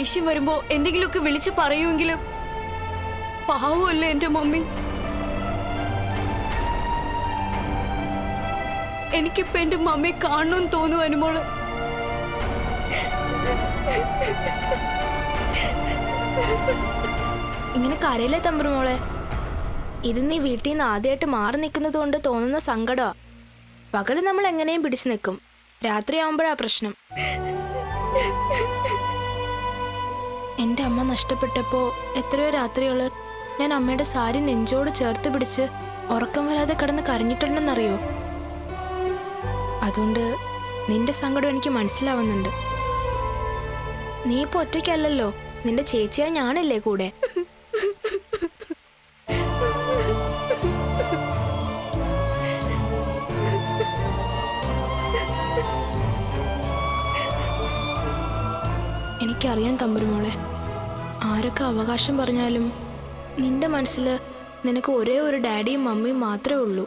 ദേഷ്യം വരുമ്പോ എന്തെങ്കിലുമൊക്കെ വിളിച്ചു പറയുമെങ്കിലും പാവമല്ലേ എന്റെ മമ്മി എനിക്കിപ്പോ എന്റെ മമ്മിയെ കാണണമെന്ന് തോന്നുന്നു അനുമോള് ഇങ്ങനെ കരയിലെ തമ്പുരുമോളെ ഇത് നീ വീട്ടിൽ നിന്ന് ആദ്യമായിട്ട് മാറി നിൽക്കുന്നത് കൊണ്ട് തോന്നുന്ന സങ്കടമാ പകല് നമ്മൾ എങ്ങനെയും പിടിച്ചു നിൽക്കും രാത്രിയാവുമ്പോഴാ പ്രശ്നം എൻ്റെ അമ്മ നഷ്ടപ്പെട്ടപ്പോ എത്രയോ രാത്രികള് ഞാൻ അമ്മയുടെ സാരി നെഞ്ചോട് ചേർത്ത് പിടിച്ച് ഉറക്കം വരാതെ കിടന്ന് കരഞ്ഞിട്ടുണ്ടെന്നറിയോ അതുകൊണ്ട് നിന്റെ സങ്കടം എനിക്ക് മനസ്സിലാവുന്നുണ്ട് നീ ഇപ്പൊ ഒറ്റയ്ക്കല്ലല്ലോ നിന്റെ ചേച്ചിയാ ഞാനല്ലേ കൂടെ എനിക്കറിയാം തമ്പുരുമോളെ ആരൊക്കെ അവകാശം പറഞ്ഞാലും നിന്റെ മനസ്സിൽ നിനക്ക് ഒരേ ഒരു ഡാഡിയും മമ്മിയും മാത്രമേ ഉള്ളൂ